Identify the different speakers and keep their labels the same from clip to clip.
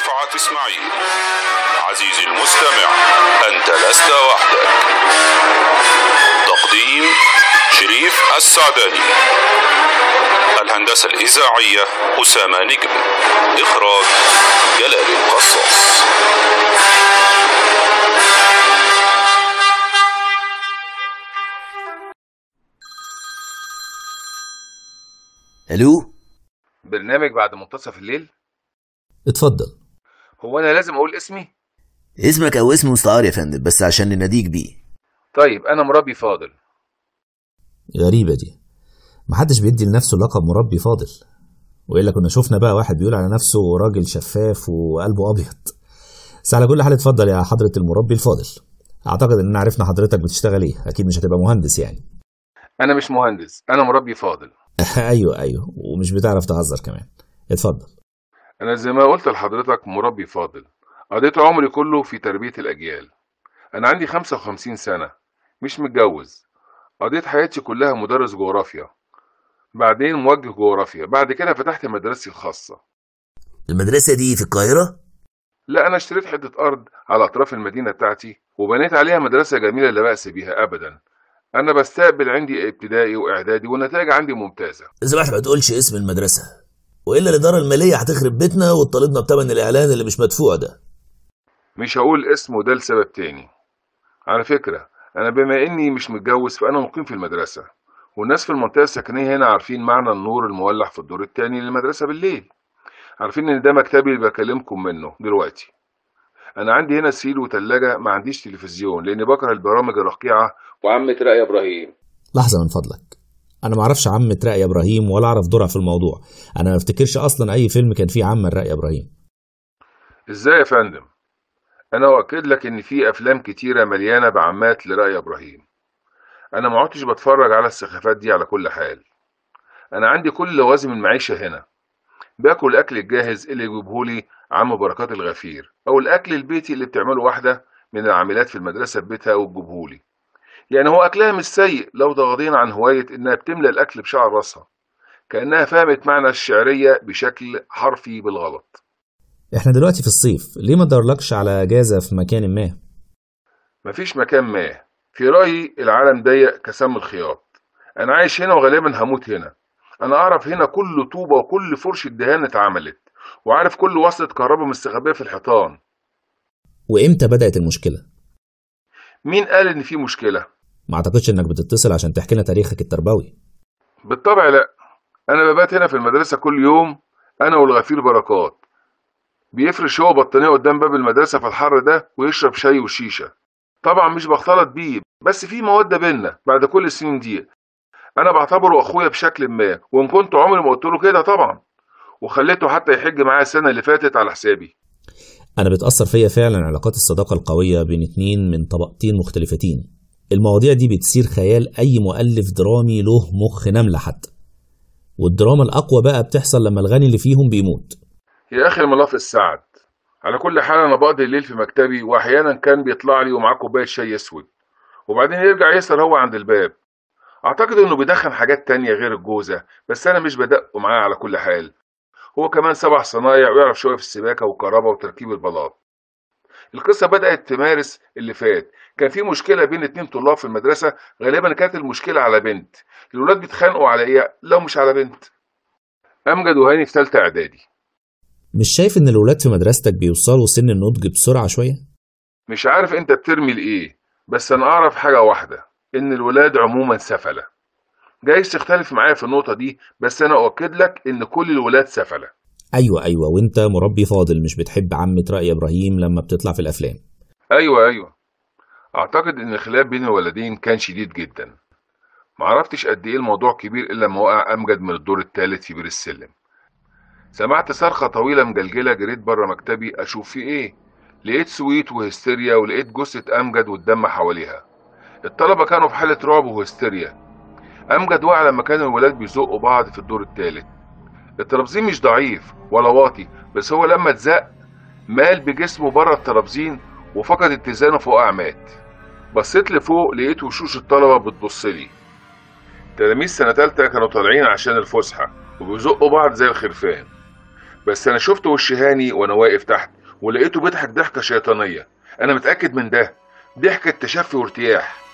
Speaker 1: رفعت إسماعيل عزيزي المستمع أنت لست وحدك تقديم شريف السعداني الهندسة الإذاعية أسامة نجم إخراج جلال القصاص
Speaker 2: الو
Speaker 3: برنامج بعد منتصف الليل
Speaker 4: اتفضل
Speaker 3: هو انا لازم اقول اسمي
Speaker 2: اسمك او اسم مستعار يا فندم بس عشان نناديك بيه
Speaker 3: طيب انا مربي فاضل
Speaker 4: غريبة دي محدش بيدي لنفسه لقب مربي فاضل وإلا كنا شفنا بقى واحد بيقول على نفسه راجل شفاف وقلبه أبيض بس على كل حال اتفضل يا حضرة المربي الفاضل أعتقد إننا عرفنا حضرتك بتشتغل إيه أكيد مش هتبقى مهندس يعني
Speaker 3: انا مش مهندس انا مربي فاضل
Speaker 4: أيوه أيوه ومش بتعرف تهزر كمان اتفضل
Speaker 3: انا زي ما قلت لحضرتك مربي فاضل قضيت عمري كله في تربية الاجيال انا عندي 55 سنة مش متجوز قضيت حياتي كلها مدرس جغرافيا بعدين موجه جغرافيا بعد كده فتحت مدرستي الخاصة
Speaker 2: المدرسة دي في القاهرة
Speaker 3: لا انا اشتريت حتة ارض على اطراف المدينة بتاعتي وبنيت عليها مدرسة جميلة لا بأس بيها ابدا انا بستقبل عندي ابتدائي واعدادي والنتائج عندي ممتازة
Speaker 2: سمحت ما تقولش اسم المدرسة وإلا الإدارة المالية هتخرب بيتنا وتطالبنا بتمن الإعلان اللي مش مدفوع ده
Speaker 3: مش هقول اسمه ده لسبب تاني على فكرة أنا بما إني مش متجوز فأنا مقيم في المدرسة والناس في المنطقة السكنية هنا عارفين معنى النور المولع في الدور التاني للمدرسة بالليل عارفين إن ده مكتبي اللي بكلمكم منه دلوقتي أنا عندي هنا سرير وتلاجة ما عنديش تلفزيون لأني بكره البرامج الرقيعة وعمة رأي إبراهيم
Speaker 4: لحظة من فضلك أنا معرفش عمة رأي إبراهيم ولا أعرف دورها في الموضوع أنا ما افتكرش أصلا أي فيلم كان فيه عم رأي إبراهيم
Speaker 3: إزاي يا فندم أنا أؤكد لك إن في أفلام كتيرة مليانة بعمات لرأي إبراهيم أنا ما عدتش بتفرج على السخافات دي على كل حال أنا عندي كل لوازم المعيشة هنا باكل الأكل الجاهز اللي يجيبهولي عم بركات الغفير أو الأكل البيتي اللي بتعمله واحدة من العاملات في المدرسة في بيتها وتجيبهولي يعني هو أكلها مش سيء لو تغاضينا عن هواية إنها بتملى الأكل بشعر راسها كأنها فهمت معنى الشعرية بشكل حرفي بالغلط
Speaker 4: إحنا دلوقتي في الصيف ليه ما تدورلكش على أجازة في مكان ما
Speaker 3: مفيش مكان ما في رأيي العالم ضيق كسم الخياط أنا عايش هنا وغالبا هموت هنا أنا أعرف هنا كل طوبة وكل فرشة دهان اتعملت وعارف كل وصلة كهرباء مستخبية في الحيطان
Speaker 4: وإمتى بدأت المشكلة
Speaker 3: مين قال إن في مشكلة؟
Speaker 4: ما أعتقدش إنك بتتصل عشان تحكي لنا تاريخك التربوي
Speaker 3: بالطبع لا أنا ببات هنا في المدرسة كل يوم أنا والغفير بركات بيفرش هو بطانية قدام باب المدرسة في الحر ده ويشرب شاي وشيشة طبعا مش بختلط بيه بس في مودة بينا بعد كل السنين دي أنا بعتبره أخويا بشكل ما وإن كنت عمري ما قلت له كده طبعا وخليته حتى يحج معايا السنة اللي فاتت على حسابي
Speaker 4: أنا بتأثر فيا فعلا علاقات الصداقة القوية بين اتنين من طبقتين مختلفتين المواضيع دي بتثير خيال أي مؤلف درامي له مخ نملة حتى والدراما الأقوى بقى بتحصل لما الغني اللي فيهم بيموت
Speaker 3: يا أخي الملاف السعد على كل حال أنا بقضي الليل في مكتبي وأحيانا كان بيطلع لي ومعاه كوباية شاي أسود وبعدين يرجع يسهر هو عند الباب أعتقد إنه بيدخن حاجات تانية غير الجوزة بس أنا مش بدقه معاه على كل حال هو كمان سبع صنايع ويعرف شوية في السباكة والكهرباء وتركيب البلاط القصة بدأت في مارس اللي فات كان في مشكلة بين اتنين طلاب في المدرسة غالبا كانت المشكلة على بنت الولاد بيتخانقوا على ايه لو مش على بنت أمجد وهاني في تالتة إعدادي
Speaker 4: مش شايف إن الولاد في مدرستك بيوصلوا سن النضج بسرعة شوية؟
Speaker 3: مش عارف أنت بترمي لإيه بس أنا أعرف حاجة واحدة إن الولاد عموما سفلة جايز تختلف معايا في النقطة دي بس أنا أؤكد لك إن كل الولاد سفلة
Speaker 4: أيوة أيوة وأنت مربي فاضل مش بتحب عمة رأي إبراهيم لما بتطلع في الأفلام
Speaker 3: أيوة أيوة أعتقد إن الخلاف بين الولدين كان شديد جدا معرفتش قد إيه الموضوع كبير إلا لما وقع أمجد من الدور التالت في بير السلم سمعت صرخة طويلة مجلجلة جريت بره مكتبي أشوف في إيه لقيت سويت وهستيريا ولقيت جثة أمجد والدم حواليها الطلبة كانوا في حالة رعب وهستيريا أمجد وقع لما كانوا الولاد بيزقوا بعض في الدور التالت الترابزين مش ضعيف ولا واطي بس هو لما اتزق مال بجسمه بره الترابزين وفقد اتزانه فوقع مات بصيت لفوق لقيت وشوش الطلبة بتبصلي تلاميذ سنة تالتة كانوا طالعين عشان الفسحة وبيزقوا بعض زي الخرفان بس انا شفت وش هاني وانا واقف تحت ولقيته بيضحك ضحكه شيطانيه انا متاكد من ده ضحكه تشفي وارتياح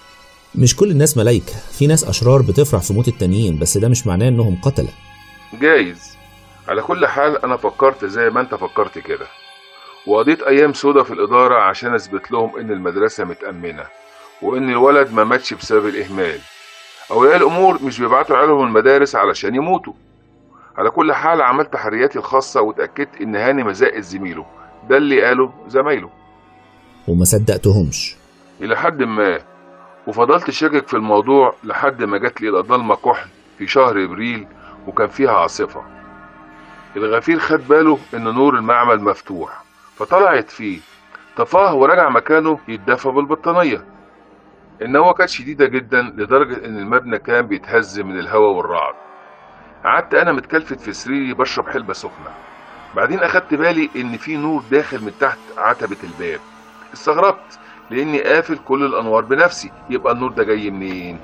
Speaker 4: مش كل الناس ملايكة في ناس أشرار بتفرح في موت التانيين بس ده مش معناه إنهم قتلة
Speaker 3: جايز على كل حال انا فكرت زي ما انت فكرت كده وقضيت ايام سودا في الاداره عشان اثبت لهم ان المدرسه متامنه وان الولد ما ماتش بسبب الاهمال اولياء الامور مش بيبعتوا عيالهم المدارس علشان يموتوا على كل حال عملت تحرياتي الخاصه واتاكدت ان هاني مزاق زميله ده اللي قاله زمايله
Speaker 4: وما صدقتهمش
Speaker 3: إلى حد ما وفضلت شاكك في الموضوع لحد ما جات لي ضلمة كحل في شهر إبريل وكان فيها عاصفة الغفير خد باله إن نور المعمل مفتوح فطلع يطفيه طفاه ورجع مكانه يتدفى بالبطانية النوة كانت شديدة جدا لدرجة إن المبنى كان بيتهز من الهواء والرعد قعدت أنا متكلفت في سريري بشرب حلبة سخنة بعدين أخدت بالي إن في نور داخل من تحت عتبة الباب استغربت لاني قافل كل الانوار بنفسي يبقى النور ده جاي منين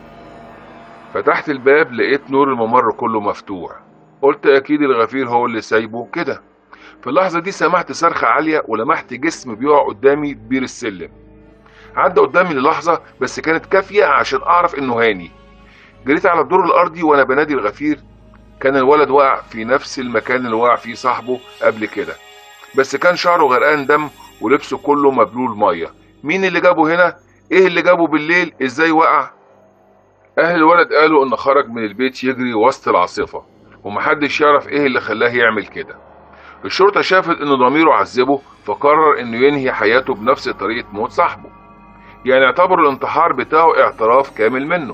Speaker 3: فتحت الباب لقيت نور الممر كله مفتوح قلت اكيد الغفير هو اللي سايبه كده في اللحظة دي سمعت صرخة عالية ولمحت جسم بيقع قدامي بير السلم عدى قدامي للحظة بس كانت كافية عشان أعرف إنه هاني جريت على الدور الأرضي وأنا بنادي الغفير كان الولد واقع في نفس المكان اللي وقع فيه صاحبه قبل كده بس كان شعره غرقان دم ولبسه كله مبلول ميه مين اللي جابه هنا ايه اللي جابه بالليل ازاي وقع اهل الولد قالوا ان خرج من البيت يجري وسط العاصفة ومحدش يعرف ايه اللي خلاه يعمل كده الشرطة شافت ان ضميره عذبه فقرر انه ينهي حياته بنفس طريقة موت صاحبه يعني اعتبروا الانتحار بتاعه اعتراف كامل منه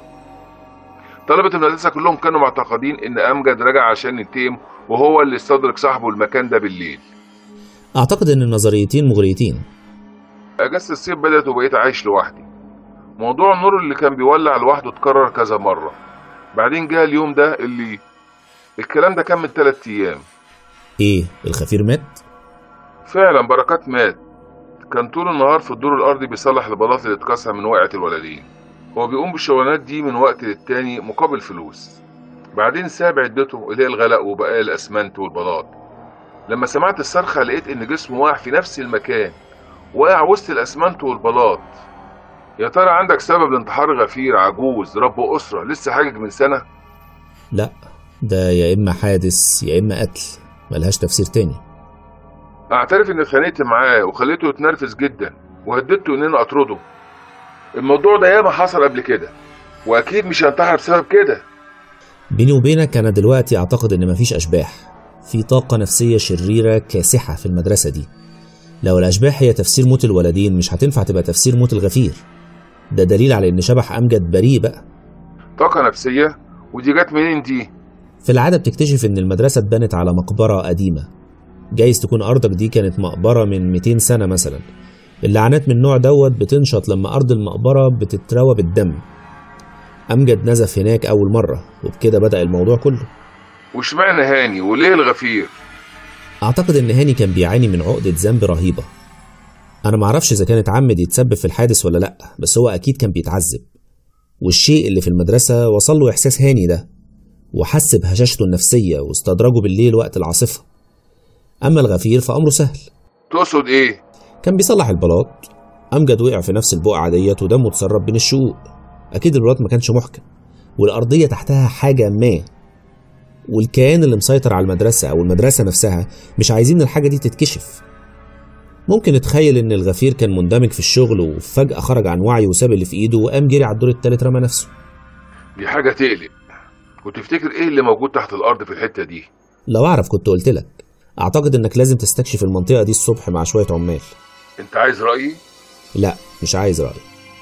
Speaker 3: طلبة المدرسة كلهم كانوا معتقدين ان امجد رجع عشان ينتقم وهو اللي استدرك صاحبه المكان ده بالليل
Speaker 4: أعتقد إن النظريتين مغريتين
Speaker 3: اجازة الصيف بدأت وبقيت عايش لوحدي موضوع النور اللي كان بيولع لوحده اتكرر كذا مرة بعدين جه اليوم ده اللي الكلام ده كان من تلات ايام
Speaker 4: إيه الخفير مات؟
Speaker 3: فعلا بركات مات كان طول النهار في الدور الارضي بيصلح البلاط اللي اتكسر من وقعة الولدين هو بيقوم بالشغلانات دي من وقت للتاني مقابل فلوس بعدين ساب عدته اللي هي الغلق وبقايا الاسمنت والبلاط لما سمعت الصرخة لقيت ان جسمه واقع في نفس المكان واقع وسط الاسمنت والبلاط يا ترى عندك سبب لانتحار غفير عجوز رب اسره لسه حاجج من سنه
Speaker 4: لا ده يا إما حادث يا إما قتل ملهاش تفسير تاني
Speaker 3: اعترف اني اتخانقت معاه وخليته يتنرفز جدا وهددته ان انا اطرده الموضوع ده ياما حصل قبل كده واكيد مش هنتحر بسبب كده
Speaker 4: بيني وبينك أنا دلوقتي أعتقد إن مفيش أشباح في طاقة نفسية شريرة كاسحة في المدرسة دي لو الأشباح هي تفسير موت الولدين مش هتنفع تبقى تفسير موت الغفير ده دليل على إن شبح أمجد بريء بقى
Speaker 3: طاقه نفسيه ودي جت منين دي
Speaker 4: في العادة بتكتشف إن المدرسة اتبنت على مقبرة قديمة جايز تكون أرضك دي كانت مقبرة من 200 سنة مثلا اللعنات من النوع دوت بتنشط لما أرض المقبرة بتتروى بالدم أمجد نزف هناك أول مرة وبكده بدأ الموضوع كله
Speaker 3: واشمعنى هاني وليه الغفير
Speaker 4: أعتقد إن هاني كان بيعاني من عقدة ذنب رهيبة أنا معرفش إذا كان اتعمد يتسبب في الحادث ولا لأ بس هو أكيد كان بيتعذب والشيء اللي في المدرسة وصل له إحساس هاني ده وحس بهشاشته النفسية واستدرجه بالليل وقت العاصفة أما الغفير فأمره سهل
Speaker 3: تقصد ايه
Speaker 4: كان بيصلح البلاط أمجد وقع في نفس البقعة ديت ودمه اتسرب بين الشقوق أكيد البلاط ما كانش محكم والأرضية تحتها حاجة ما والكيان اللي مسيطر على المدرسة أو المدرسة نفسها مش عايزين الحاجة دي تتكشف ممكن نتخيل إن الغفير كان مندمج في الشغل وفجأة خرج عن وعيه وساب اللي في إيده وقام جري على الدور التالت رمى نفسه
Speaker 3: دي حاجه تقلق وتفتكر ايه اللي موجود تحت الارض في الحته دي
Speaker 4: لو أعرف كنت قلت لك أعتقد إنك لازم تستكشف المنطقة دي الصبح مع شوية عمال
Speaker 3: انت عايز رايي
Speaker 4: لا مش عايز رأي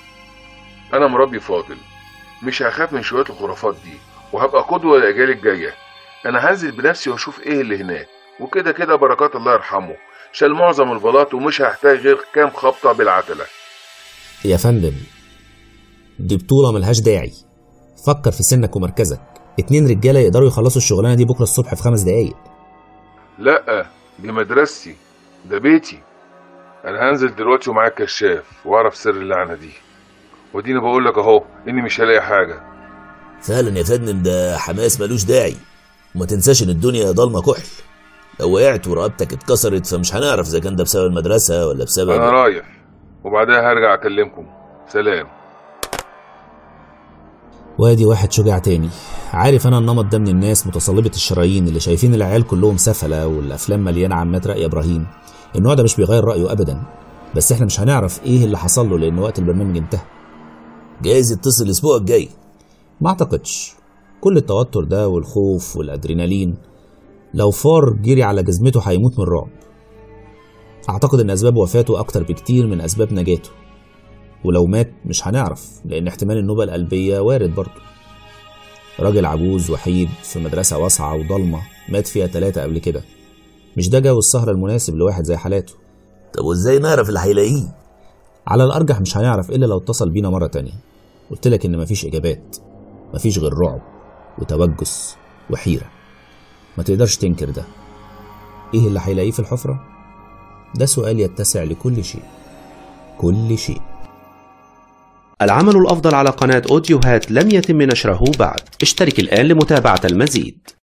Speaker 3: انا مربي فاضل مش هخاف من شويه الخرافات دي وهبقى قدوه للاجيال الجايه انا هنزل بنفسي واشوف ايه اللي هناك وكده كده بركات الله يرحمه شال معظم البلاط ومش هحتاج غير كام خبطه بالعتله
Speaker 4: يا فندم دي بطولة ملهاش داعي فكر في سنك ومركزك اتنين رجالة يقدروا يخلصوا الشغلانة دي بكرة الصبح في خمس دقايق
Speaker 3: لا دي مدرستي ده بيتي انا هنزل دلوقتي ومعايا كشاف واعرف سر اللعنه دي وديني بقول لك اهو اني مش هلاقي حاجه
Speaker 2: فعلا يا فندم ده حماس ملوش داعي وما تنساش ان الدنيا ضلمه كحل لو وقعت ورقبتك اتكسرت فمش هنعرف اذا كان ده بسبب المدرسه ولا بسبب
Speaker 3: انا رايح وبعدها هرجع اكلمكم سلام
Speaker 4: وادي واحد شجاع تاني عارف انا النمط ده من الناس متصلبة الشرايين اللي شايفين العيال كلهم سفلة والافلام مليانة عمات رأي ابراهيم النوع ده مش بيغير رأيه ابدا بس احنا مش هنعرف ايه اللي حصل له لان وقت البرنامج انتهى
Speaker 2: جايز يتصل الاسبوع الجاي
Speaker 4: ما اعتقدش كل التوتر ده والخوف والادرينالين لو فار جري على جزمته هيموت من الرعب اعتقد ان اسباب وفاته اكتر بكتير من اسباب نجاته ولو مات مش هنعرف لان احتمال النوبة القلبية وارد برضه راجل عجوز وحيد في مدرسة واسعة وضلمة مات فيها تلاتة قبل كده مش ده جو السهرة المناسب لواحد زي حالاته
Speaker 2: طب وازاي نعرف اللي هيلاقيه
Speaker 4: على الأرجح مش هنعرف إلا لو اتصل بينا مرة تانية قلت لك إن مفيش إجابات مفيش غير رعب وتوجس وحيرة ما تقدرش تنكر ده إيه اللي هيلاقيه في الحفرة؟ ده سؤال يتسع لكل شيء كل شيء
Speaker 5: العمل الأفضل على قناة أوديوهات لم يتم نشره بعد اشترك الآن لمتابعة المزيد